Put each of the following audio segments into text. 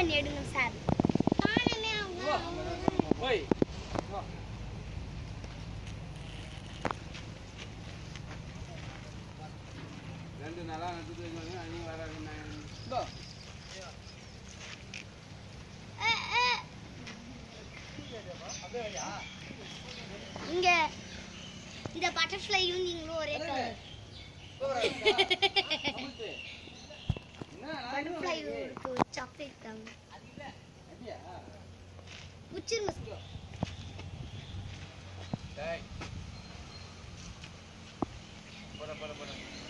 பண்ணி எடுங்க சார் நானுமே அவங்க ஓய் ரெண்டு நாளா நட்டு வச்சுருவாங்க அவங்க வராங்க இங்க இந்த பட்டர்ஃப்ளையும் நீங்களும் ஒரே கலர் பட்டர்ஃப்ளை இருக்கு ஒரு சாக்லேட் தாங்க முச்சிருங்க போட போட போட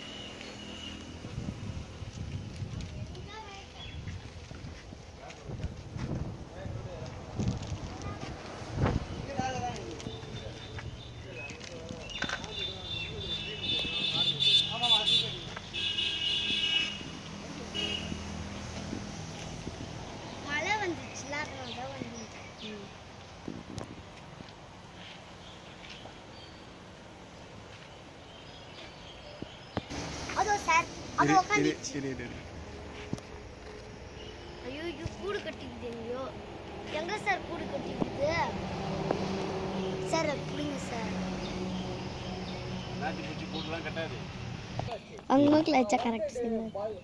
மழை வந்துச்சுல அதனால தான் வந்து அதோ சார் அது உட்காந்துச்சு ஐயோ இது கூடு கட்டிக்குது எங்கேயோ எங்க சார் கூடு கட்டிக்குது சார் அது பிடிங்க சார் நாட்டி பூச்சி போட்டுலாம் கட்டாது அங்கே வச்சா கரெக்ட் சார்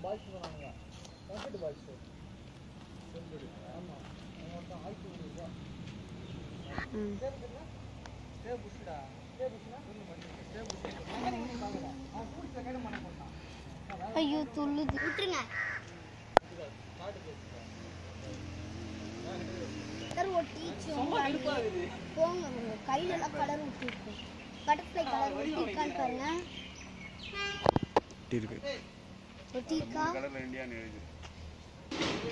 ஐயோ துள்ளுது விட்டுருங்க கலர் ஒட்டிச்சு போங்க உங்க கையில எல்லாம் கலர் ஒட்டி இருக்கு பட்டர்ஃப்ளை கலர் ஒட்டி இருக்கான்னு பாருங்க ஒட்டி இருக்கா கலர்ல இந்தியான்னு எழுது